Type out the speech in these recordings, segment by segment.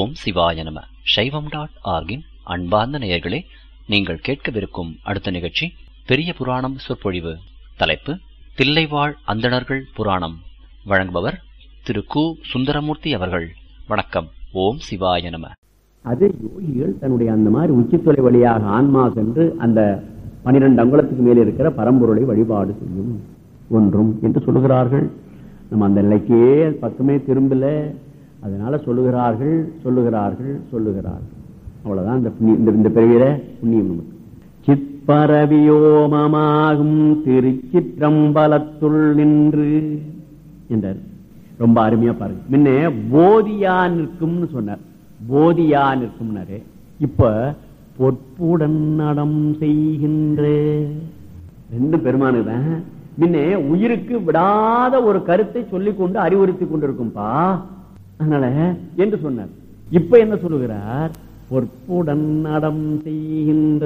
ஓம் சிவாய நம சைவம் டாட் ஆர்கின் அன்பார்ந்த நேயர்களே நீங்கள் கேட்கவிருக்கும் அடுத்த நிகழ்ச்சி பெரிய புராணம் சொற்பொழிவு தலைப்பு தில்லைவாழ் அந்தணர்கள் புராணம் வழங்குபவர் திரு கு சுந்தரமூர்த்தி அவர்கள் வணக்கம் ஓம் சிவாய நம அது யோகிகள் தன்னுடைய அந்த மாதிரி உச்சித்தொலை வழியாக ஆன்மா சென்று அந்த பனிரெண்டு அங்குலத்துக்கு மேலே இருக்கிற பரம்பொருளை வழிபாடு செய்யும் ஒன்றும் என்று சொல்லுகிறார்கள் நம்ம அந்த நிலைக்கே பக்கமே திரும்பல அதனால சொல்லுகிறார்கள் சொல்லுகிறார்கள் சொல்லுகிறார்கள் அவ்வளவுதான் இந்த புண்ணி- இந்த இந்த பிறவியில புண்ணியம் நமக்கு சிற்பரவியோமமாகும் திருச்சிற்றம்பலத்துள் நின்று என்றார் ரொம்ப அருமையா பாருங்க முன்ன போதியா நிற்கும்னு சொன்னார் போதியா நிற்கும்னாரு இப்ப பொற்புடன் நடம் செய்கின்ற ரெண்டு பெருமானு தான் முன்ன உயிருக்கு விடாத ஒரு கருத்தை சொல்லிக் கொண்டு அறிவுறுத்தி கொண்டிருக்கும்பா அதனால என்று சொன்னார் இப்ப என்ன சொல்லுகிறார் பொற்புடன் நடம் செய்கின்ற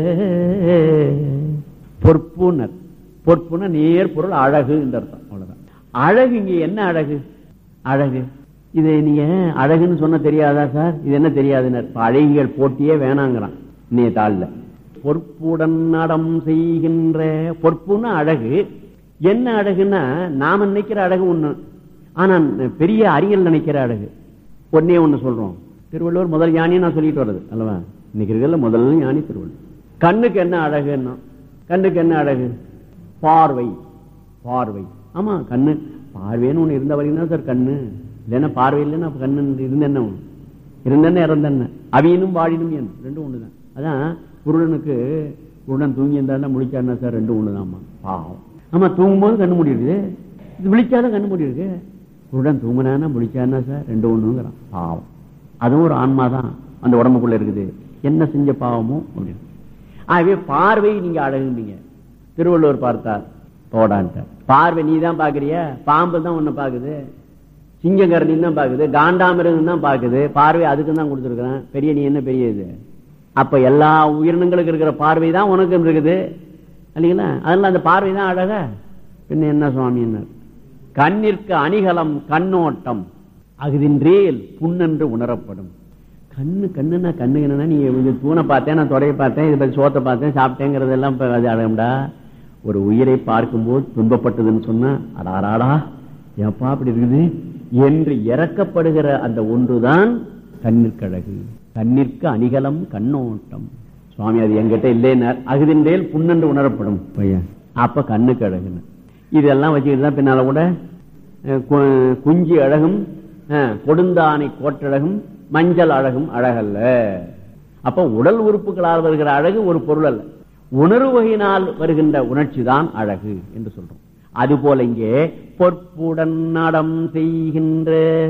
பொற்புனர் பொற்புன நேர் பொருள் அழகு என்று அர்த்தம் அவ்வளவுதான் அழகு இங்க என்ன அழகு அழகு இது நீங்க அழகுன்னு சொன்ன தெரியாதா சார் இது என்ன தெரியாதுன்னு இப்ப அழகிகள் போட்டியே வேணாங்கிறான் இன்னைய தாள்ல பொற்புடன் நடம் செய்கின்ற பொற்புன்னு அழகு என்ன அழகுன்னா நாம நினைக்கிற அழகு ஒண்ணு ஆனா பெரிய அறிஞர் நினைக்கிற அழகு ஒன்னே ஒண்ணு சொல்றோம் திருவள்ளுவர் முதல் ஞானி நான் சொல்லிட்டு வர்றது அல்லவா இன்னைக்கு இருக்கிறதுல முதல் ஞானி திருவள்ளுவர் கண்ணுக்கு என்ன அழகுன்னா கண்ணுக்கு என்ன அழகு பார்வை பார்வை ஆமா கண்ணு பார்வைன்னு ஒண்ணு இருந்த வரைக்கும் தான் சார் கண்ணு இல்லைன்னா பார்வை இல்லைன்னா அப்ப கண்ணு இருந்த என்ன ஒண்ணு இருந்தென்ன இறந்தென்ன அவியனும் வாழினும் என் ரெண்டும் ஒண்ணுதான் அதான் குருடனுக்கு குருடன் தூங்கி இருந்தாலும் முழிச்சாருன்னா சார் ரெண்டும் ஒண்ணுதாம்மா பாவம் ஆமா தூங்கும்போது கண்ணு முடியுது இது விழிச்சாலும் கண்ணு முடியுது குருடன் தூங்கினானா முழிச்சாருன்னா சார் ரெண்டும் ஒண்ணுங்கிறான் பாவம் அதுவும் ஒரு ஆன்மா தான் அந்த உடம்புக்குள்ள இருக்குது என்ன செஞ்ச பாவமோ அப்படின்னு ஆகவே பார்வை நீங்க அழகுனீங்க திருவள்ளுவர் பார்த்தார் போடான்ட்டார் பார்வை நீ தான் பாக்குறிய பாம்பு தான் உன்னை பாக்குது சிங்கங்கரணி தான் பாக்குது காண்டாமிருகம் தான் பாக்குது பார்வை அதுக்கு தான் கொடுத்துருக்கிறேன் பெரிய நீ என்ன பெரிய இது அப்ப எல்லா உயிரினங்களுக்கு இருக்கிற பார்வை தான் உனக்கும் இருக்குது இல்லைங்களா அதனால அந்த பார்வை தான் அழகா பின்ன என்ன சுவாமின்னார் கண்ணிற்கு அணிகலம் கண்ணோட்டம் அகுதின்றேல் புண்ணென்று உணரப்படும் கண்ணு கண்ணுனா கண்ணு என்னன்னா நீ இந்த தூணை பார்த்தேன் நான் தொடைய பார்த்தேன் இது பத்தி சோத்தை பார்த்தேன் சாப்பிட்டேங்கிறதெல்லாம் இப்ப அது அழகம்டா ஒரு உயிரை பார்க்கும்போது துன்பப்பட்டதுன்னு சொன்னா அடாராடா ஏப்பா அப்படி இருக்குது என்று இறக்கப்படுகிற அந்த ஒன்றுதான் கண்ணிற்கழகு கண்ணிற்கு அணிகலம் கண்ணோட்டம் சுவாமி அது என்கிட்ட இல்லைன்னார் அகுதின்றேல் புண்ணென்று உணரப்படும் பையன் அப்ப கண்ணுக்கு அழகுன்னு இதெல்லாம் வச்சுக்கிட்டு தான் பின்னால கூட அஹ், கு- குஞ்சி அழகும் அஹ், கொடுந்தானை கோட்டழகும் மஞ்சள் அழகும் அழகல்ல அப்ப உடல் உறுப்புகளால் வருகிற அழகு ஒரு பொருள் அல்ல உணர்வு வகையினால் வருகின்ற உணர்ச்சி தான் அழகு என்று சொல்றோம் அதுபோல இங்கே பொற்புடன் நடம் செய்கின்ற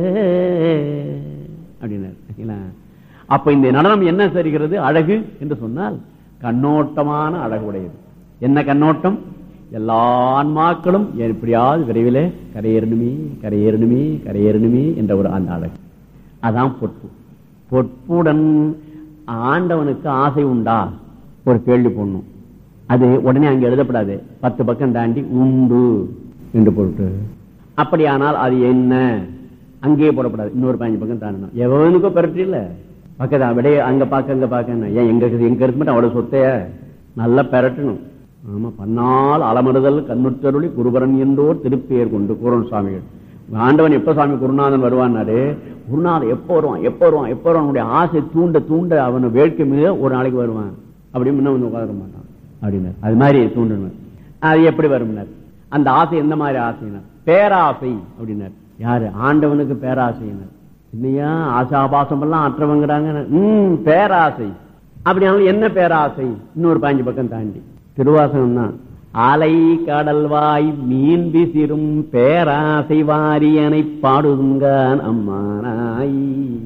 அப்படின்னாரு சரிங்களா? அப்ப இந்த நடனம் என்ன சரிகிறது அழகு என்று சொன்னால் கண்ணோட்டமான அழகு உடையது என்ன கண்ணோட்டம் எல்லா ஆன்மாக்களும் எப்படியாவது விரைவிலே கரையேறணுமே கரையேறணுமே கரையேறணுமே என்ற ஒரு அந்த அழகு அதான் பொற்பு பொற்புடன் ஆண்டவனுக்கு ஆசை உண்டா ஒரு கேள்வி போடணும் அது உடனே அங்க எழுதப்படாது பத்து பக்கம் தாண்டி உண்டு என்று போட்டு அப்படியானால் அது என்ன அங்கேயே போடப்படாது இன்னொரு பதினஞ்சு பக்கம் தாண்டணும் எவனுக்கோ பெருட்டு இல்ல பக்கத்தா விடைய அங்க பாக்க அங்க பாக்க ஏன் எங்க இருக்குது எங்க இருக்கு மட்டும் அவ்வளவு சொத்தைய நல்லா பெரட்டணும் ஆமா பன்னால் அலமறுதல் கண்ணுற்றருளி குருபரன் என்றோர் திருப்பெயர் கொண்டு கூறன் சுவாமிகள் ஆண்டவன் எப்ப சுவாமி குருநாதன் வருவான்னாரு குருநாதன் எப்ப வருவான் எப்ப வருவான் எப்ப வருவான் அவனுடைய ஆசை தூண்ட தூண்ட அவனை வேட்கை மிக ஒரு நாளைக்கு வருவான் அப்படின்னு முன்ன வந்து உட்கார மாட்டான் அப்படின்னாரு அது மாதிரி தூண்டணும் அது எப்படி வரும்னார் அந்த ஆசை எந்த மாதிரி ஆசைனார் பேராசை அப்படின்னார் யாரு ஆண்டவனுக்கு பேராசைனார் இல்லையா ஆசாபாசம் எல்லாம் அற்றவங்கிறாங்க ம் பேராசை அப்படியானாலும் என்ன பேராசை இன்னொரு பாஞ்சு பக்கம் தாண்டி திருவாசகம் தான் அலை கடல்வாய் மீன் விசிறும் பேராசை வாரியனை பாடுங்கான் அம்மானாய்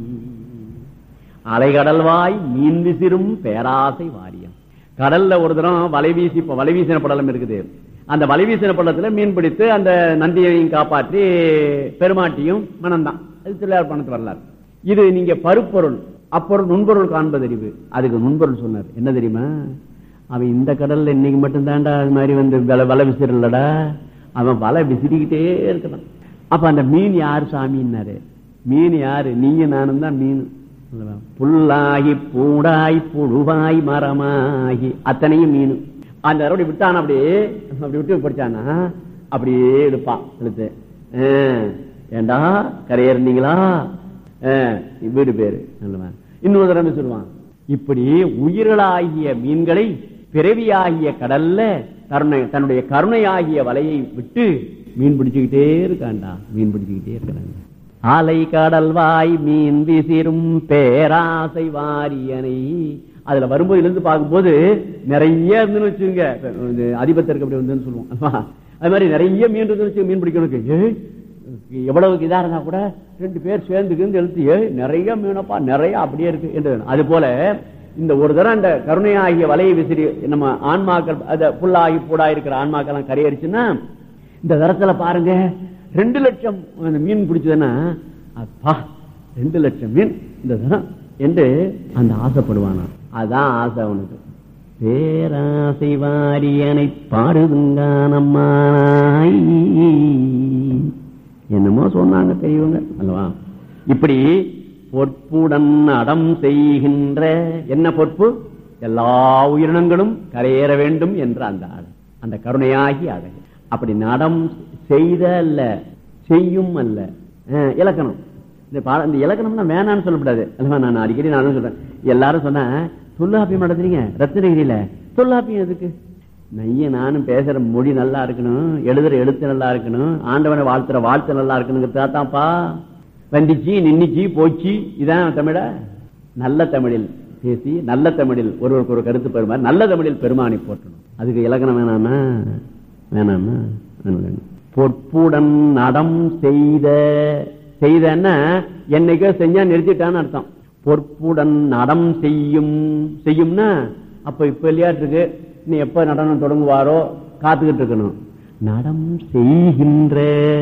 அலைகடல்வாய் மீன் விசிறும் பேராசை வாரியம் கடல்ல ஒரு தரம் வலை வீசி இப்ப வலை வீசின படலம் இருக்குது அந்த வலை வீசின படலத்துல மீன் பிடித்து அந்த நந்தியையும் காப்பாற்றி பெருமாட்டியும் மனம்தான் அது திருவிழார் பணத்து வரலாறு இது நீங்க பருப்பொருள் அப்பொருள் நுண்பொருள் காண்பதறிவு அதுக்கு நுண்பொருள் சொன்னார் என்ன தெரியுமா அவன் இந்த கடல்ல இன்னைக்கு மட்டும் தாண்டா அது மாதிரி வந்து வலை வலை விசிறலடா அவன் வலை விசிறிக்கிட்டே இருக்கலாம் அப்ப அந்த மீன் யார் சாமின்னாரு மீன் யாரு நீங்க நானும் தான் மீன் புல்லாகி பூடாய் புழுவாய் மரமாகி அத்தனையும் மீன் அந்த அப்படி விட்டான் அப்படியே அப்படி விட்டு படிச்சானா அப்படியே எடுப்பான் எழுத்து ஏண்டா கரையேறினீங்களா வீடு பேரு நல்லவன் இன்னொரு தடவை சொல்லுவான் இப்படி உயிர்களாகிய மீன்களை பிறவியாகிய கடல்ல கருணை தன்னுடைய கருணையாகிய வலையை விட்டு மீன் பிடிச்சுக்கிட்டே இருக்காண்டா மீன் பிடிச்சுக்கிட்டே இருக்கிறாங்க ஆலை கடல் வாய் மீன் விசிறும் பேராசை வாரியனை அதுல வரும்போது இருந்து பார்க்கும்போது நிறைய இருந்துன்னு வச்சுங்க அதிபத்தருக்கு அப்படி வந்து சொல்லுவோம் அது மாதிரி நிறைய மீன் இருந்து வச்சு மீன் பிடிக்கணும் எவ்வளவு இதா இருந்தா கூட ரெண்டு பேர் சேர்ந்து எழுத்து நிறைய மீனப்பா நிறைய அப்படியே இருக்கு என்று அது போல இந்த ஒரு தரம் அந்த கருணையாகிய வலையை விசிறி நம்ம ஆன்மாக்கள் அத புல்லாகி பூடா இருக்கிற ஆன்மாக்கள் கரையறிச்சுன்னா இந்த தரத்துல பாருங்க ரெண்டு லட்சம் மீன் பிடிச்சதுன்னா அப்பா ரெண்டு லட்சம் மீன் இந்த தரம் என்று அந்த ஆசைப்படுவானா அதான் ஆசை அவனுக்கு பேராசை வாரியனை பாடுதுங்கானம்மாய் என்னமோ சொன்னாங்க பெரியவங்க அல்லவா இப்படி பொற்புடன் அடம் செய்கின்ற என்ன பொறுப்பு எல்லா உயிரினங்களும் கரையேற வேண்டும் என்ற அந்த அழகு அந்த கருணையாகி அழகு அப்படி நடம் செய்த அல்ல செய்யும் அல்ல இலக்கணம் இந்த இந்த இலக்கணம்னா வேணான்னு சொல்லக்கூடாது அல்லவா நான் அடிக்கடி நான் சொல்றேன் எல்லாரும் சொன்ன தொல்லாப்பியம் நடத்துறீங்க ரத்னகிரியில தொல்லாப்பியம் எதுக்கு நைய நானும் பேசுற மொழி நல்லா இருக்கணும் எழுதுற எழுத்து நல்லா இருக்கணும் ஆண்டவனை வாழ்த்துற வாழ்த்து நல்லா இருக்கணுங்கிறதா தான்ப்பா வந்துச்சு நின்னுச்சு போச்சு இதான் தமிழ நல்ல தமிழில் பேசி நல்ல தமிழில் ஒருவருக்கு ஒரு கருத்து பெருமாறு நல்ல தமிழில் பெருமானை போற்றணும் அதுக்கு இலக்கணம் வேணாமா வேணாமா பொற்புடன் நடம் செய்த செய்தன்னா என்னைக்கோ செஞ்சா நிறுத்திட்டான்னு அர்த்தம் பொற்புடன் நடம் செய்யும் செய்யும்னா அப்ப இப்ப விளையாட்டுருக்கு நீ எப்ப நடனம் தொடங்குவாரோ காத்துக்கிட்டு இருக்கணும் நடம் செய்கின்ற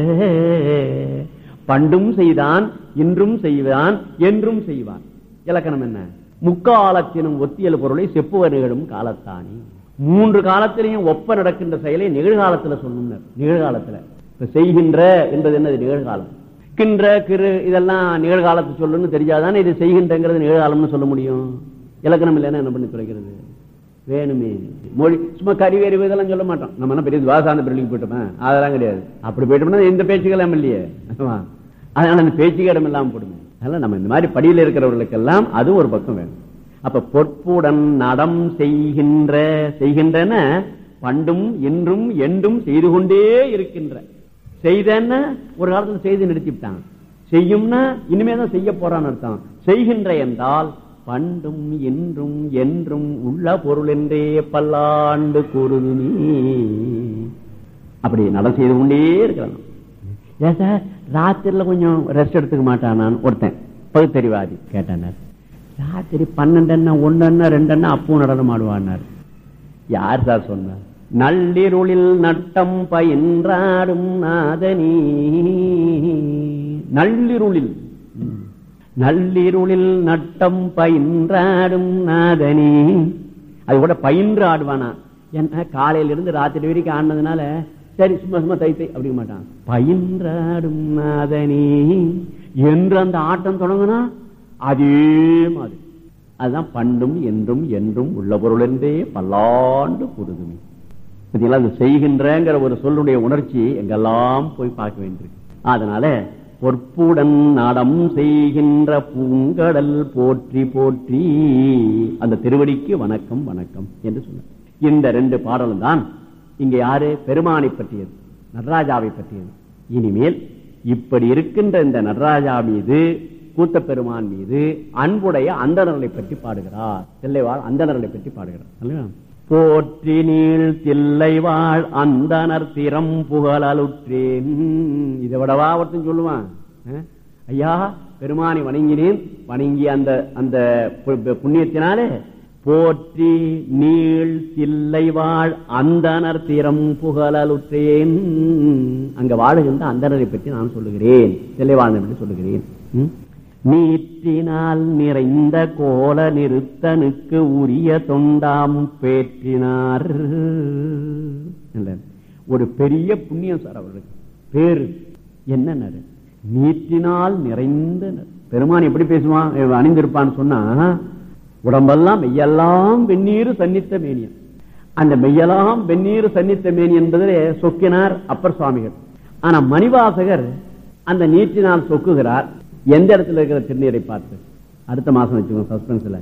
பண்டும் செய்தான் இன்றும் செய்வான் என்றும் செய்வான் இலக்கணம் என்ன முக்காலத்தினும் ஒத்தியல் பொருளை செப்புவ நிகழும் காலத்தானே மூன்று காலத்திலையும் ஒப்ப நடக்கின்ற செயலை நிகழ்காலத்துல சொல்லணும் நிகழ்காலத்துல இப்ப செய்கின்ற என்பது என்னது நிகழ்காலம் கின்ற கிரு இதெல்லாம் நிகழ்காலத்து சொல்லுன்னு தெரிஞ்சாதானே இது செய்கின்றங்கிறது நிகழ்காலம்னு சொல்ல முடியும் இலக்கணம் இல்லைன்னா என்ன பண்ணி துறைக்கிறது வேணுமே மொழி சும்மா கறிவேறு இதெல்லாம் சொல்ல மாட்டோம் நம்ம என்ன பெரிய துவாசாந்த பிள்ளைக்கு போயிட்டோமா அதெல்லாம் கிடையாது அப்படி போயிட்டோம்னா எந்த பேச்சுக்கெல்லாம் இல்லையே அதனால அந்த பேச்சுக்கு இடம் இல்லாம போடுமே அதனால நம்ம இந்த மாதிரி படியில் இருக்கிறவர்களுக்கெல்லாம் அதுவும் ஒரு பக்கம் வேணும் அப்ப பொற்புடன் நடம் செய்கின்ற செய்கின்றன பண்டும் இன்றும் என்றும் செய்து கொண்டே இருக்கின்ற செய்தன்னா ஒரு காலத்துல செய்து நிறுத்திவிட்டான் செய்யும்னா இனிமே தான் செய்ய போறான்னு அர்த்தம் செய்கின்ற என்றால் பண்டும் என்றும் என்றும் உள்ள பொருள் என்றே பல்லாண்டு கூறுதுனி அப்படி நடம் செய்து கொண்டே இருக்கலாம் ஏன் சார் ராத்திரில கொஞ்சம் ரெஸ்ட் எடுத்துக்க மாட்டானான் ஒருத்தன் பகுத்தறிவாதி கேட்டானார் ராத்திரி பன்னெண்டு ஒன்னு ரெண்டு அப்பவும் நடனம் ஆடுவானார் யார் சார் சொன்னார் நள்ளிருளில் நட்டம் பயின்றாடும் நாதனி நள்ளிருளில் நள்ளிருளில் நட்டம் பயின்றாடும் நாதனி அது கூட பயின்று ஆடுவானா என்ன காலையில இருந்து ராத்திரி வரைக்கும் ஆடினதுனால சரி சும்மா சும்மா தை தை அப்படிங்க மாட்டான் பயின்றாடும் நாதனி என்று அந்த ஆட்டம் தொடங்கினா அதே மாதிரி அதுதான் பண்டும் என்றும் என்றும் உள்ள பொருள் என்றே பல்லாண்டு கூறுதுமே பார்த்தீங்களா அது செய்கின்றங்கிற ஒரு சொல்லுடைய உணர்ச்சி எங்கெல்லாம் போய் பார்க்க வேண்டியிருக்கு அதனால பொற்புடன் நாடம் செய்கின்ற பூங்கடல் போற்றி போற்றி அந்த திருவடிக்கு வணக்கம் வணக்கம் என்று சொன்னார் இந்த ரெண்டு பாடலும் தான் இங்க யாரு பெருமானை பற்றியது நடராஜாவை பற்றியது இனிமேல் இப்படி இருக்கின்ற இந்த நடராஜா மீது கூத்த பெருமான் மீது அன்புடைய அந்தணர்களை பற்றி பாடுகிறார் தில்லைவாழ் அந்தணர்களை பற்றி பாடுகிறார் போற்றி நீள் தில்லைவாழ் அந்தனர் திறம் புகழலுற்றேன் இதை விடவா ஒருத்தன் சொல்லுவான் ஐயா பெருமானை வணங்கினேன் வணங்கிய அந்த அந்த புண்ணியத்தினாலே போற்றி நீள் தில்லை வாழ் அந்தனர் திறம் புகழலுற்றேன் அங்க வாழுகின்ற அந்தனரை பற்றி நான் சொல்லுகிறேன் தில்லை வாழ்ந்த பற்றி சொல்லுகிறேன் நீற்றினால் நிறைந்த கோல நிறுத்தனுக்கு உரிய தொண்டாம் பேற்றினார் ஒரு பெரிய புண்ணியம் சார் அவருக்கு பேரு என்ன நீற்றினால் நிறைந்த பெருமான் எப்படி பேசுவான் இவன் அணிந்திருப்பான்னு சொன்னா உடம்பெல்லாம் மெய்யெல்லாம் வெந்நீர் சன்னித்த மேனியன் அந்த மெய்யெல்லாம் வெந்நீர் சன்னித்த மேனி என்பதிலே சொக்கினார் அப்பர் சுவாமிகள் ஆனா மணிவாசகர் அந்த நீற்றினால் சொக்குகிறார் எந்த இடத்துல இருக்கிற திருநீரை பார்த்து அடுத்த மாசம் வச்சுக்கோங்க சஸ்பென்ஸ்ல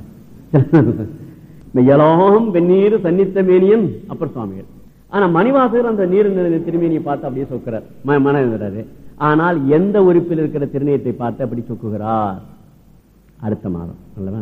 மெய்யெல்லாம் வெந்நீர் சன்னித்த மேனியன் அப்பர் சுவாமிகள் ஆனா மணிவாசகர் அந்த நீர் நிறைந்த திருமேனியை பார்த்து அப்படியே சொக்கிறார் ம- மனம் எழுதுறாரு ஆனால் எந்த உறுப்பில் இருக்கிற திருநீரத்தை பார்த்து அப்படி சொக்குகிறார் அடுத்த மாதம் அல்லவா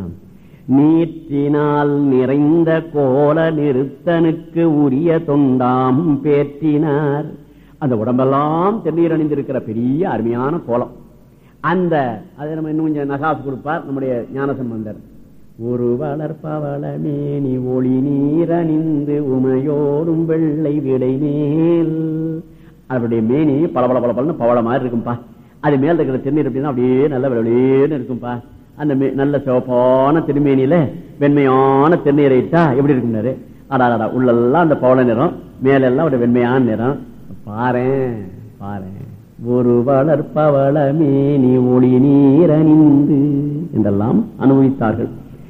நீற்றினால் நிறைந்த கோல நிறுத்தனுக்கு உரிய தொண்டாம் பேற்றினார் அந்த உடம்பெல்லாம் திருநீர் அணிந்திருக்கிற பெரிய அருமையான கோலம் அந்த அதை நம்ம இன்னும் கொஞ்சம் நகாசு கொடுப்பார் நம்முடைய ஞானசம்பந்தர் ஒரு வளர்ப்பவள மேனி ஒளி நீரணிந்து உமையோடும் வெள்ளை விடை மேல் அவருடைய மேனி பல பல பல பலன்னு பவள மாதிரி இருக்கும்பா அது மேல இருக்கிற திருநீர் அப்படின்னா அப்படியே நல்ல வெளியேன்னு இருக்கும்பா அந்த மே- நல்ல சிவப்பான திருமேனியில வெண்மையான திருநீரை இட்டா எப்படி இருக்கும்னாரு அடாடா உள்ளெல்லாம் அந்த பவள நிறம் மேலெல்லாம் ஒரு வெண்மையான நிறம் பாரேன் பாரேன் ஒரு வளர்ப்பவள மேனி ஒளி நீரணிந்து என்றெல்லாம் அனுபவித்தார்கள்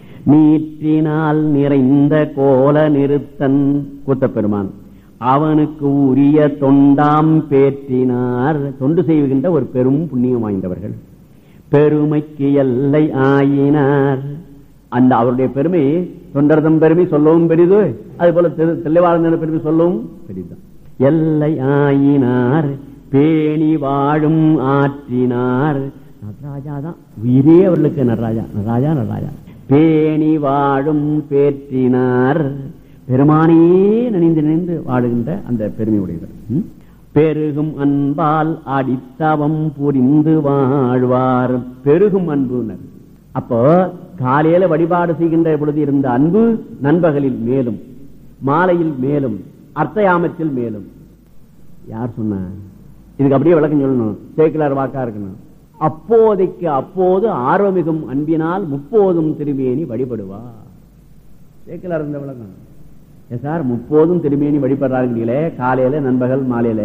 நீற்றினால் நிறைந்த கோல நிறுத்தன் கூத்தப்பெருமான் அவனுக்கு உரிய தொண்டாம் பேற்றினார் தொண்டு செய்கின்ற ஒரு பெரும் புண்ணியம் வாய்ந்தவர்கள் பெருமைக்கு எல்லை ஆயினார் அந்த அவருடைய பெருமை தொண்டர்தம் பெருமை சொல்லவும் பெரிது அது போல தெளிவாழ்ந்த பெருமை சொல்லவும் பெரிதுதான் எல்லை ஆயினார் பேணி வாழும் ஆற்றினார் நடராஜா தான் உயிரே அவர்களுக்கு நடராஜா நடராஜா நடராஜா பேணி வாழும் பேற்றினார் பெருமானையே நினைந்து நினைந்து வாழுகின்ற அந்த பெருமை உடையவர் ம்? பெருகும் அன்பால் அடித்தவம் புரிந்து வாழ்வார் பெருகும் அன்புனர் அப்போ காலையில வழிபாடு செய்கின்ற பொழுது இருந்த அன்பு நண்பகலில் மேலும் மாலையில் மேலும் அர்த்தயாமத்தில் மேலும் யார் சொன்ன இதுக்கு அப்படியே விளக்கம் சொல்லணும் சேக்கிலார் வாக்கா இருக்கணும் அப்போதைக்கு அப்போது ஆர்வமிகும் அன்பினால் முப்போதும் திருமேனி வழிபடுவா சேக்கிலார் இந்த விளக்கம் ஏ சார் முப்போதும் திருமேனி வழிபடுறாங்களே காலையில நண்பகல் மாலையில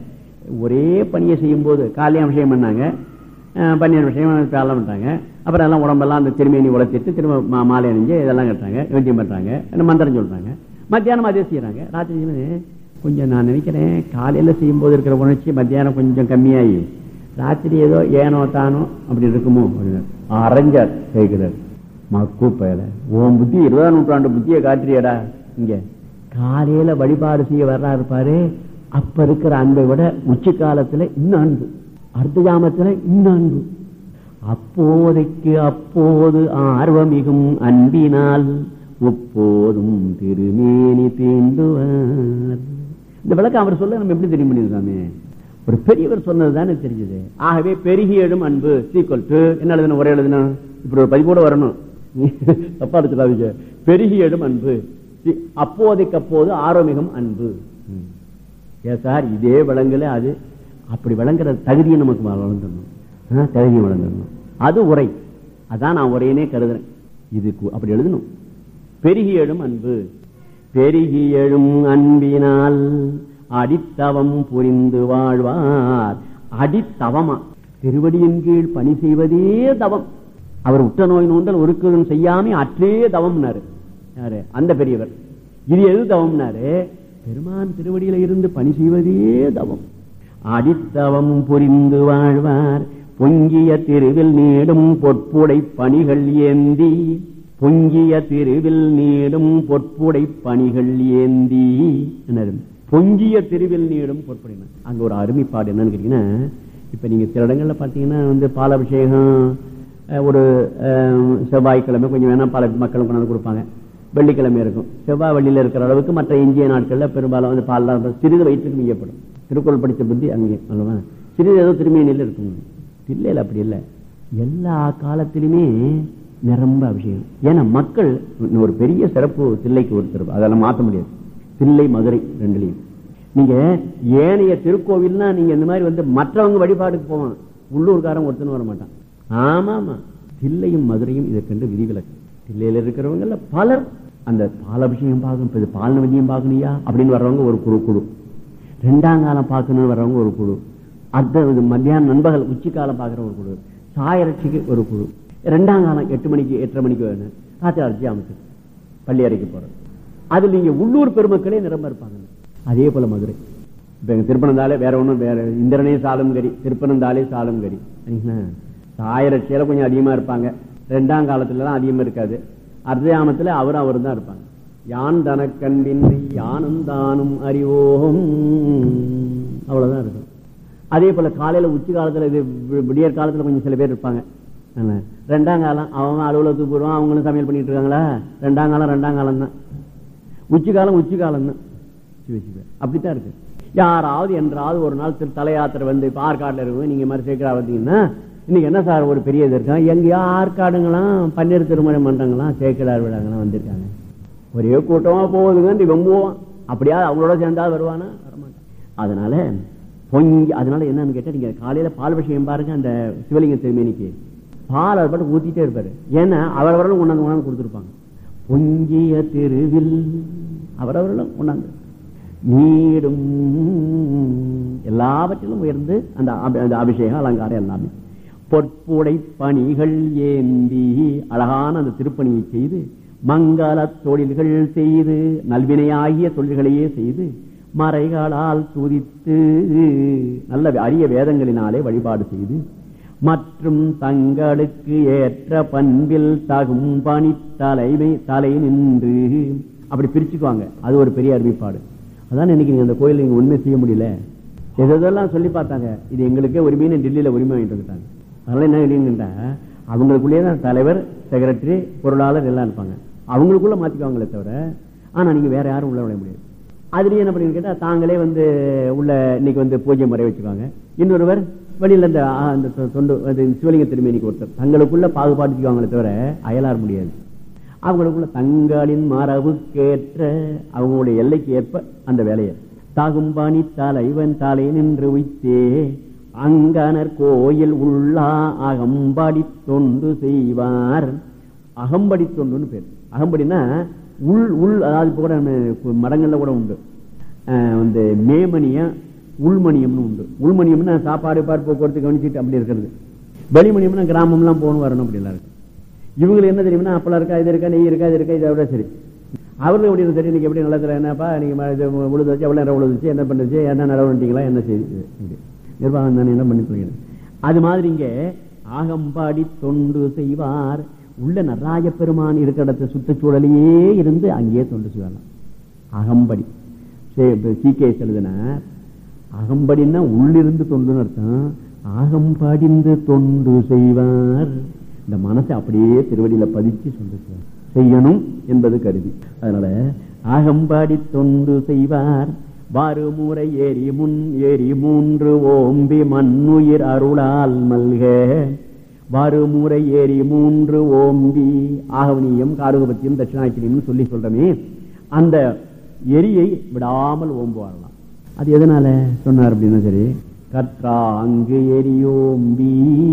ஒரே பணியை செய்யும் போது காலையும் விஷயம் பண்ணாங்க அஹ், பன்னிரண்டு விஷயம் பேரலாம் பண்ணிட்டாங்க அப்புறம் எல்லாம் உடம்பெல்லாம் அந்த திருமேனி உழைச்சிட்டு திரும்ப மா- மாலை அணிஞ்சு இதெல்லாம் கட்டுறாங்க வெட்டியம் பண்றாங்க என்ன மந்திரம் சொல்றாங்க மத்தியானம் அதே செய்யறாங்க ராத்திரி செய்யும்போது, கொஞ்சம் நான் நினைக்கிறேன் காலையில செய்யும் போது இருக்கிற உணர்ச்சி மத்தியானம் கொஞ்சம் கம்மியாகி ராத்திரி ஏதோ ஏனோ தானோ அப்படி இருக்குமோ அப்படின்னு அரைஞ்சார் கேட்கிறார் மக்கு பயல உன் புத்தி இருபதாம் நூற்றாண்டு புத்தியை காட்டுறியடா இங்க காலையில வழிபாடு செய்ய வர்றாரு பாரு அப்ப இருக்கிற அன்பை விட உச்சி காலத்துல இன்னும் அன்பு அர்த்த ஜாமத்துல இன்னும் அன்பு அப்போதைக்கு அப்போது ஆர்வமிகும் அன்பினால் ஒப்போதும் திருமேனி தீண்டுவார் இந்த விளக்கம் அவர் சொல்ல நம்ம எப்படி தெரியும் பண்ணிருக்காமே ஒரு பெரியவர் சொன்னது தானே தெரிஞ்சது ஆகவே பெருகி எழும் அன்பு சீக்வல் டு என்ன எழுதணும் ஒரே எழுதணும் இப்படி ஒரு பதிவோட வரணும் தப்பா எடுத்துக்காதீங்க பெருகி எழும் அன்பு சி- அப்போதைக்கு அப்போது ஆரோமிகம் அன்பு ம். ஏன் சார் இதே விளங்கல அது அப்படி விளங்குற தகுதியை நமக்கு வளர்ந்துடணும் ஆ, தகுதியை வளர்ந்துடணும் அது உரை அதான் நான் உரையனே கருதுறேன் இது கு- அப்படி எழுதணும் பெருகி எழும் அன்பு பெருகி எழும் அன்பினால் அடித்தவம் புரிந்து வாழ்வார் அடித்தவமா திருவடியின் கீழ் பணி செய்வதே தவம் அவர் உற்ற நோய் நோண்டல் ஒருக்குதம் செய்யாம அற்றே தவம்னாரு யாரு அந்த பெரியவர் இது எது தவம்னாரு பெருமான் திருவடியில இருந்து பணி செய்வதே தவம் அடித்தவம் புரிந்து வாழ்வார் பொங்கிய திருவில் நீடும் பொற்புடை பணிகள் ஏந்தி பொங்கிய திருவில் நீடும் பொற்புடை பணிகள் ஏந்தி என்னது? பொங்கிய திருவில் நீடும் பொற்புடைனா அங்க ஒரு அருமைப்பாடு என்னன்னு கேட்டீங்கன்னா இப்ப நீங்க சில இடங்கள்ல பாத்தீங்கன்னா வந்து பாலாபிஷேகம் அஹ், ஒரு அஹ், செவ்வாய்க்கிழமை கொஞ்சம் வேணா பல மக்களும் கொண்டாந்து கொடுப்பாங்க வெள்ளிக்கிழமை இருக்கும் செவ்வாய் வெள்ளியில இருக்கிற அளவுக்கு மற்ற இந்திய நாட்கள்ல பெரும்பாலும் வந்து பால் சிறிது வயிற்றுக்கு மீயப்படும் திருக்குறள் படித்த புத்தி அங்கே அல்லவா சிறிது ஏதோ திருமேனியில் இருக்கும் இல்லையில அப்படி இல்லை எல்லா காலத்திலுமே நிரம்ப அபிஷேகம் ஏன்னா மக்கள் இன்னும் ஒரு பெரிய சிறப்பு தில்லைக்கு ஒருத்தர் அதெல்லாம் மாற்ற முடியாது தில்லை மதுரை ரெண்டுலையும் நீங்க ஏனைய திருக்கோவில்னா நீங்க இந்த மாதிரி வந்து மற்றவங்க வழிபாடுக்கு போவான் உள்ளூர்காரன் ஒருத்தனும் வர மாட்டான் ஆமா ஆமா தில்லையும் மதுரையும் இதை கண்டு விதிவிலக்கு தில்லையில இருக்கிறவங்கல்ல பலர் அந்த பாலாபிஷேகம் பார்க்கணும் இப்ப இது பால் நவதியம் பார்க்கணுயா அப்படின்னு வர்றவங்க ஒரு குழு குழு ரெண்டாம் காலம் பார்க்கணும்னு வர்றவங்க ஒரு குழு அடுத்த இது மத்தியானம் நண்பகல் உச்சி காலம் பார்க்குற ஒரு குழு சாயரட்சிக்கு ஒரு குழு ரெண்டாம் காலம் எட்டு மணிக்கு எட்டரை மணிக்கு வேணும் ராத்திரி அரைச்சி அமைச்சு பள்ளி அறைக்கு போறது அதுல நீங்க உள்ளூர் பெருமக்களே நிரம்ப இருப்பாங்க அதே போல மதுரை இப்ப எங்க திருப்பனந்தாலே வேற ஒண்ணும் வேற இந்திரனே சாலும் கரி திருப்பனந்தாலே சாலும் கரி சாயரட்சியில கொஞ்சம் அதிகமா இருப்பாங்க ரெண்டாம் காலத்துல எல்லாம் அதிகமா இருக்காது அர்த்தயாமத்துல அவரும் அவரும் தான் இருப்பாங்க யான் தனக்கன்பின்றி யானும் தானும் அறிவோம் அவ்வளவுதான் இருக்கும் அதே போல காலையில உச்சி காலத்துல இது வி- விடியற் காலத்துல கொஞ்சம் சில பேர் இருப்பாங்க என்ன? ரெண்டாம் காலம் அவங்க அலுவலகத்துக்கு போடுவான் அவங்களும் சமையல் பண்ணிட்டு இருக்காங்களா ரெண்டாம் காலம் ரெண்டாம் காலம் தான் உச்சி காலம் உச்சி காலம் தான் அப்படித்தான் இருக்கு யாராவது என்றாவது ஒரு நாள் திரு தல யாத்திரை வந்து இப்ப ஆற்காடுல இருக்கும் நீங்க மாதிரி சேர்க்கிறா வந்தீங்கன்னா இன்னைக்கு என்ன சார் ஒரு பெரிய இது இருக்கா எங்கேயோ ஆற்காடுங்களாம் பன்னீர் திருமண மன்றங்களாம் சேக்கடார் விழாங்களாம் வந்திருக்காங்க ஒரே கூட்டமா போகுதுங்க இவன் போவான் அப்படியா அவங்களோட சேர்ந்தா வருவானா வரமாட்டான் அதனால பொங்கி அதனால என்னன்னு கேட்டா நீங்க காலையில பால் விஷயம் பாருங்க அந்த சிவலிங்க திருமேனிக்கு பால் அவர் பாட்டு ஊத்திட்டே இருப்பாரு ஏன்னா அவரவர்களும் கொண்டாந்து கொண்டாந்து கொடுத்துருப்பாங்க பொங்கிய திருவில் அவரவர்களும் கொண்டாந்து நீடும் எல்லாவற்றிலும் உயர்ந்து அந்த அபி- அந்த அபிஷேகம் அலங்காரம் எல்லாமே பொற்புடை பணிகள் ஏந்தி அழகான அந்த திருப்பணியை செய்து மங்கள தொழில்கள் செய்து நல்வினையாகிய தொழில்களையே செய்து மறைகளால் துதித்து நல்ல அரிய வேதங்களினாலே வழிபாடு செய்து மற்றும் தங்களுக்கு ஏற்ற பண்பில் தகும் பணி தலைமை தலை நின்று அப்படி பிரிச்சுக்குவாங்க அது ஒரு பெரிய அறிவிப்பாடு அதான் இன்னைக்கு நீங்க அந்த கோயில் நீங்க உண்மை செய்ய முடியல எதெல்லாம் சொல்லி பார்த்தாங்க இது எங்களுக்கே உரிமைன்னு டெல்லியில உரிமை வாங்கிட்டு வந்துட்டாங்க அதெல்லாம் என்ன கேட்டீங்கன்னா அவங்களுக்குள்ளேயே தான் தலைவர் செக்ரட்டரி பொருளாளர் எல்லாம் இருப்பாங்க அவங்களுக்குள்ள மாத்திக்குவாங்களே தவிர ஆனா நீங்க வேற யாரும் உள்ள விட முடியாது அதுலயே என்ன பண்ணி கேட்டா தாங்களே வந்து உள்ள இன்னைக்கு வந்து பூஜை முறை வச்சுக்குவாங்க இன்னொருவர் வெளியில இந்த ஆ, அந்த தொ- தொண்டு அது சிவலிங்க திருமேனிக்கு ஒருத்தர் தங்களுக்குள்ள பாகுபாடுக்குவாங்களே தவிர அயலார் முடியாது அவங்களுக்குள்ள தங்களின் மரபுக்கேற்ற அவங்களுடைய எல்லைக்கு ஏற்ப அந்த வேலையை தாகும்பாணி தலைவன் தலை நின்று உய்த்தே அங்கனர் கோயில் உள்ளா அகம்படி தொண்டு செய்வார் அகம்படி தொண்டுன்னு பேர் அகம்படினா உள் உள் அதாவது இப்ப கூட நம்ம மடங்கள்ல கூட உண்டு அஹ் வந்து மேமணியம் உள்மணியம்னு உண்டு உள்மணியம்னா சாப்பாடு பாடு போக்குவரத்து கவனிச்சுட்டு அப்படி இருக்கிறது வெளிமணியம்னா கிராமம்லாம் போகணும் வரணும் அப்படிலாம் இருக்கு இவங்களுக்கு என்ன தெரியுமா அப்பெல்லாம் இருக்கா இது இருக்கா நெய் இருக்கா இது இருக்கா இதை விட சரி அவர்களும் எப்படி இருக்கு, சரி இன்னைக்கு எப்படி நல்லதுல என்னப்பா நீங்க ம- இது உழுது வச்சு எவ்வளவு நேரம் உழுதுச்சு என்ன பண்ணுச்சு என்ன நடவடிக்கைங்களா என்ன செய்தி இது, இப்படி. நிர்வாகம் தானே என்ன பண்ணி போகிறேன் அது மாதிரி இங்க ஆகம்பாடி தொண்டு செய்வார் உள்ள நடராஜ பெருமான் இருக்கிற இடத்து சுற்றுச்சூழலையே இருந்து அங்கேயே தொண்டு செய்வாராம் அகம்படி சீகேஸ் எழுதினார் அகம்படின்னா உள்ளிருந்து தொண்டுன்னு அர்த்தம் ஆகம்படிந்து தொண்டு செய்வார் இந்த மனசை அப்படியே திருவடியில பதிச்சு சொல்லு செய்வார். செய்யணும் என்பது கருதி அதனால ஆகம்பாடி தொண்டு செய்வார் வாறுமுறை ஏறி முன் ஏறி மூன்று ஓம்பி மண்ணுயிர் அருளால் மல்க வாறுமுறை ஏறி மூன்று ஓம்பி ஆகவனியம் காருகபத்தியம் தட்சிணாக்கினியம் சொல்லி சொல்றமே அந்த எரியை விடாமல் ஓம்புவாரலாம் அது எதனால சொன்னார் அப்படின்னா சரி கற்றாங்கு எரியோம்பி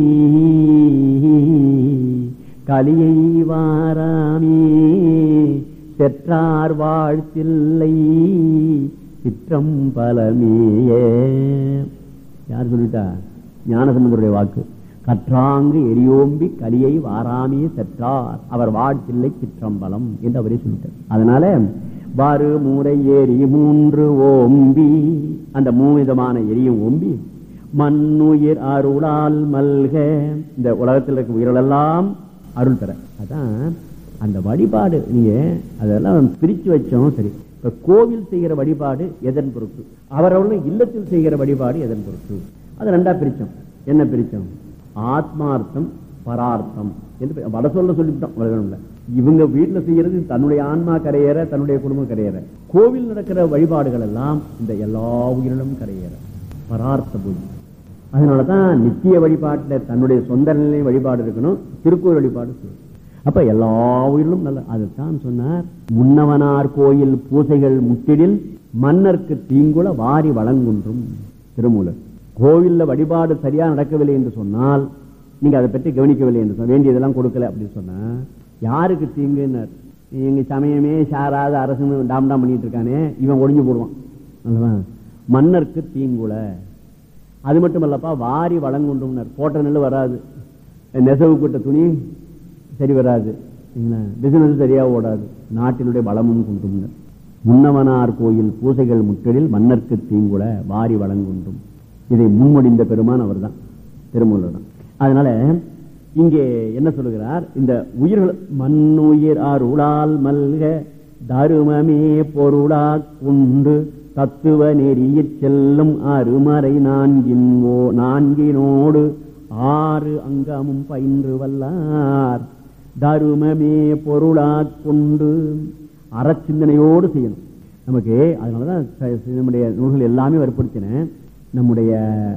கலியை வாராமே செற்றார் வாழ்த்தில்லை சிற்றம் பலமேயே யார் சொல்லிட்டா ஞானசம்பந்தருடைய வாக்கு கற்றாங்கு எரியோம்பி கலியை வாராமே செற்றார் அவர் வாழ்த்தில்லை சிற்றம்பலம் என்று அவரே சொல்லிட்டார் அதனால வாறு மூரை ஏரி மூன்று ஓம்பி அந்த மூவிதமான எரியும் ஓம்பி மண்ணுயிர் அருளால் மல்க இந்த உலகத்தில் இருக்க உயிரெல்லாம் அருள் தர அதான் அந்த வழிபாடு நீங்க அதெல்லாம் பிரிச்சு வச்சோம் சரி இப்ப கோவில் செய்கிற வழிபாடு எதன் பொருட்டு அவரவர்களும் இல்லத்தில் செய்கிற வழிபாடு எதன் பொருட்டு அது ரெண்டா பிரிச்சோம் என்ன பிரிச்சோம் ஆத்மார்த்தம் பரார்த்தம் என்று பி- வட சொல்ல சொல்லிவிட்டோம் வடகணும்ல இவங்க வீட்டுல செய்யறது தன்னுடைய ஆன்மா கரையேற தன்னுடைய குடும்பம் கரையேற கோவில் நடக்கிற வழிபாடுகள் எல்லாம் இந்த எல்லா உயிரிலும் கரையேற பரார்த்த பூஜை அதனாலதான் நித்திய வழிபாட்டுல தன்னுடைய சொந்த நிலை வழிபாடு இருக்கணும் திருக்கோயில் வழிபாடு செய்யணும். அப்ப எல்லா உயிரிலும் நல்ல அதைத்தான் சொன்னார் முன்னவனார் கோயில் பூசைகள் முட்டிடில் மன்னர்க்கு தீங்குல வாரி வழங்குன்றும் திருமூலர் கோவில்ல வழிபாடு சரியா நடக்கவில்லை என்று சொன்னால் நீங்க அதை பற்றி கவனிக்கவில்லை என்று சொன்ன வேண்டியதெல்லாம் கொடுக்கல அப்படின்னு சொன்னா யாருக்கு தீங்குன்னார் எங்க சமயமே சாராத அரசுன்னு டாம் டாம் பண்ணிட்டு இருக்கானே இவன் ஒளிஞ்சு போடுவான் அல்லவா மன்னர்க்கு தீங்குல அது மட்டும் இல்லப்பா வாரி வழங்குன்றும்னர் போட்ட நெல் வராது நெசவு கூட்ட துணி சரி வராது பிசினஸ் சரியா ஓடாது நாட்டினுடைய பலமும் குன்றும் முன்னவனார் கோயில் பூசைகள் முற்றலில் மன்னர்க்கு தீங்குட வாரி வழங்குன்றும் இதை முன்மொழிந்த பெருமான் அவர்தான் திருமூலர் தான் அதனால இங்கே என்ன சொல்லுகிறார் இந்த உயிர்கள் மண்ணுயிர் அருளால் மல்க தருமமே பொருளா கொண்டு தத்துவ நெறியிற் செல்லும் அருமறை நான்கின் ஓ நான்கினோடு ஆறு அங்கமும் பயின்று வல்லார் தருமமே பொருளா கொண்டு அறச்சிந்தனையோடு செய்யணும் நமக்கு அதனாலதான் ச- ச- நம்முடைய நூல்கள் எல்லாமே வற்புறுத்தினேன் நம்முடைய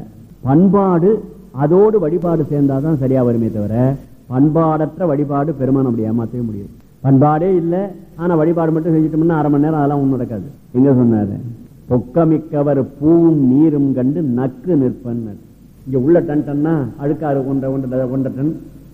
பண்பாடு அதோடு வழிபாடு சேர்ந்தாதான் சரியா வருமே தவிர பண்பாடற்ற வழிபாடு பெருமான் அப்படி ஏமாற்றவே முடியும் பண்பாடே இல்லை ஆனா வழிபாடு மட்டும் செஞ்சுட்டோம்னா அரை மணி நேரம் அதெல்லாம் ஒண்ணும் நடக்காது எங்க சொன்னாரு பொக்கமிக்கவர் பூவும் நீரும் கண்டு நக்கு நிற்பன் இங்க உள்ள டன் டன்னா அழுக்காறு ஒன்றரை ஒன்றரை ஒன்றரை டன்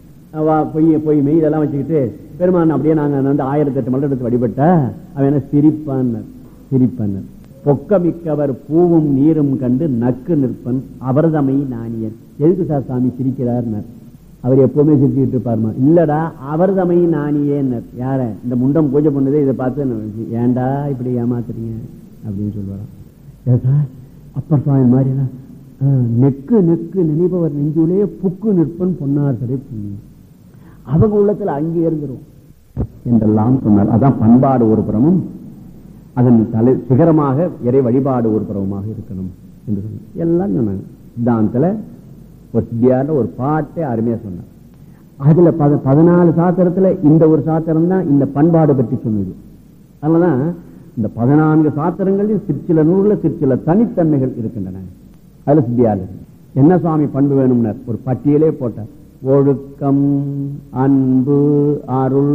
வா பொய் பொய் மெய் இதெல்லாம் வச்சுக்கிட்டு பெருமான் அப்படியே நாங்க வந்து ஆயிரத்தி எட்டு மலர் எடுத்து வழிபட்டா அவன் என்ன சிரிப்பான் சிரிப்பான் பொக்கமிக்கவர் பூவும் நீரும் கண்டு நக்கு நிற்பன் அவர்தமை நாணியன் எதுக்கு சார் சாமி சிரிக்கிறார்னர் அவர் எப்பவுமே சிரிச்சுக்கிட்டு இருப்பாருமா இல்லடா அவர்தமை நாணியேன்னர் யார இந்த முண்டம் பூஜை பண்ணதே இதை பார்த்து நான் ஏன்டா இப்படி ஏமாத்துறீங்க அப்படின்னு சொல்லுவாராம் ஏன் சார் அப்பர் சுவாமி மாதிரினா நெக்கு நெக்கு நினைப்பவர் நெஞ்சுலே புக்கு நிற்பன் பொன்னார் கடை புண்ணியம் அவங்க உள்ளத்துல அங்கே இருந்துரும் என்றெல்லாம் சொன்னார் அதான் பண்பாடு ஒரு புறமும் அதன் தலை சிகரமாக இறை வழிபாடு ஒரு புறமாக இருக்கணும் என்று சொன்னார் எல்லாம் சொன்னாங்க சித்தாந்தத்துல ஒரு சித்தியார்ல ஒரு பாட்டை அருமையா சொன்னார் அதுல பத பதினாலு சாத்திரத்துல இந்த ஒரு சாத்திரம் தான் இந்த பண்பாடு பற்றி சொன்னது அதனாலதான் இந்த பதினான்கு சாத்திரங்களில் சிற்சில நூல்ல சிற்சில தனித்தன்மைகள் இருக்கின்றன அதுல சித்தியார் என்ன சுவாமி பண்பு வேணும்னார் ஒரு பட்டியலே போட்டார் ஒழுக்கம் அன்பு அருள்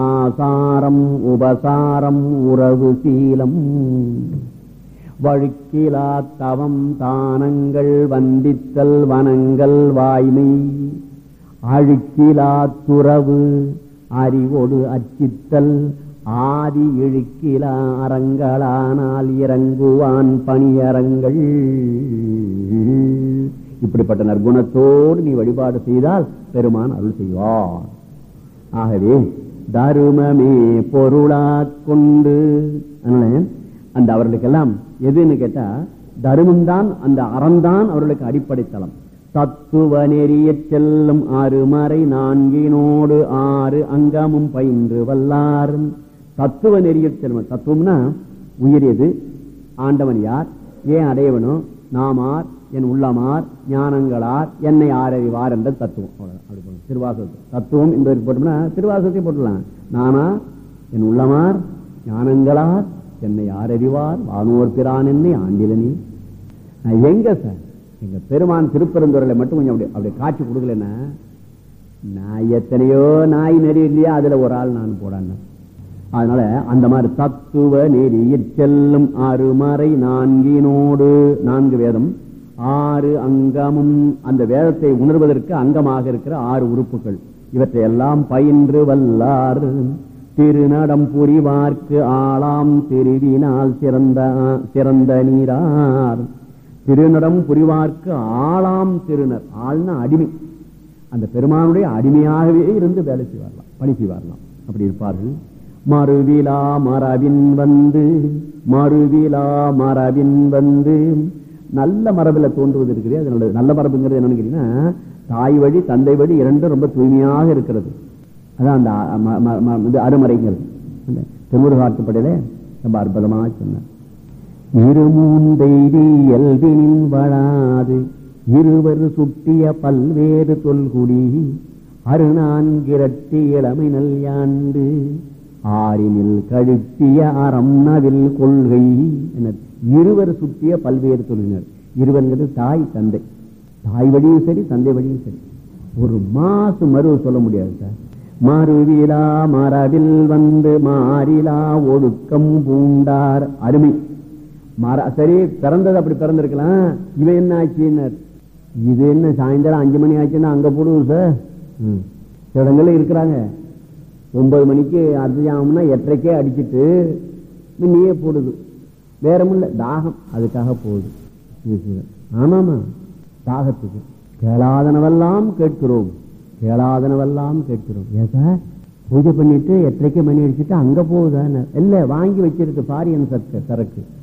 ஆசாரம் உபசாரம் உறவு சீலம் வழுக்கிலா தவம் தானங்கள் வந்தித்தல் வனங்கள் வாய்மை அழுக்கிலா துறவு அறிவோடு அச்சித்தல் ஆதி இழுக்கிலா அறங்களானால் இறங்குவான் பணியரங்கள் இப்படிப்பட்ட நற்குணத்தோடு நீ வழிபாடு செய்தால் பெருமான் அருள் செய்வார் ஆகவே தருமமே பொருளா கொண்டு அதனால அந்த அவர்களுக்கெல்லாம் எதுன்னு கேட்டா தருமம் தான் அந்த அறம்தான் அவர்களுக்கு அடிப்படை தளம் தத்துவ நெறிய செல்லும் அருமறை நான்கினோடு ஆறு அங்கமும் பயின்று வல்லார் தத்துவ நெறிய செல்லும் தத்துவம்னா உயிர் எது ஆண்டவன் யார் ஏன் அடையவனும் நாமார் என் உள்ளமார் ஞானங்களார் என்னை ஆரறிவார் என்ற தத்துவம் அவ்வளவுதான். அப்படி போடணும். திருவாசகத்தை தத்துவம் என்பதற்கு போட்டோம்னா திருவாசகத்தை போட்டுலாம் நானார் என் உள்ளமார் ஞானங்களார் என்னை ஆரறிவார் வானோர் பிரான் என்னை ஆண்டிலனே நான் எங்க சார் எங்க பெருமான் திருப்பெருந்துறையில மட்டும் கொஞ்சம் அப்படி அப்படி காட்சி கொடுக்கலன்னா நான் எத்தனையோ நாய் நெறி இல்லையா அதுல ஒரு ஆள் நான் போடான்னு அதனால அந்த மாதிரி தத்துவ நெறியில் செல்லும் அருமறை நான்கினோடு நான்கு வேதம் ஆறு அங்கமும் அந்த வேதத்தை உணர்வதற்கு அங்கமாக இருக்கிற ஆறு உறுப்புகள் இவற்றை எல்லாம் பயின்று வல்லார் திருநடம் புரிவார்க்கு ஆளாம் திருவினால் சிறந்த சிறந்த நீரார் திருநடம் புரிவார்க்கு ஆளாம் திருநர் ஆள்னா அடிமை அந்த பெருமானுடைய அடிமையாகவே இருந்து வேலை செய்வாரலாம் பணி செய்வாரலாம் அப்படி இருப்பார்கள் மறுவிலா மரபின் வந்து மறுவிலா மரபின் வந்து நல்ல மரபில தோன்றுவது இருக்குது அது நல்லது நல்ல மரபுங்கிறது என்னன்னு கேட்டீங்கன்னா தாய் வழி தந்தை வழி இரண்டும் ரொம்ப தூய்மையாக இருக்கிறது அதான் அந்த அ- ம- ம- ம- இது அருமறைங்கிறது அந்த திருமுருகாட்டுப்படையில ரொம்ப அற்புதமாக சொன்னார் இருமூந்தைதி இயல்பினின் வளாது இருவர் சுட்டிய பல்வேறு தொல்குடி அருநான்கிரட்டி இளமை நல்யாண்டு ஆறினில் கழுத்திய அறம் நவில் கொள்கை என இருவர் சுட்டிய பல்வேறு தொழிலினர் இருவருங்கிறது தாய் தந்தை தாய் வழியும் சரி தந்தை வழியும் சரி ஒரு மாசு மறு சொல்ல முடியாது சார் மறுவிலா மரபில் வந்து மாறிலா ஒழுக்கம் பூண்டார் அருமை மர சரி பிறந்தது அப்படி பிறந்திருக்கலாம் இவன் என்ன ஆச்சுன்னார் இது என்ன சாயந்தரம் அஞ்சு மணி ஆச்சுன்னா அங்க போடுவோம் சார் ம். சில இடங்கள்ல இருக்கிறாங்க ஒன்பது மணிக்கு அர்த்தஜாமம்னா எட்டரைக்கே அடிச்சிட்டு நீயே போடுது வேற இல்ல தாகம் அதுக்காக போகுது இது சரி. ஆமாமா தாகத்துக்கு கேளாதனவெல்லாம் கேட்கிறோம் கேளாதனவெல்லாம் கேட்கிறோம் ஏன் சார் பூஜை பண்ணிட்டு எட்டரைக்கு மணி அடிச்சுட்டு அங்க போகுதான்னு இல்ல வாங்கி வச்சிருக்கு பாரியன் சரக்கு சரக்கு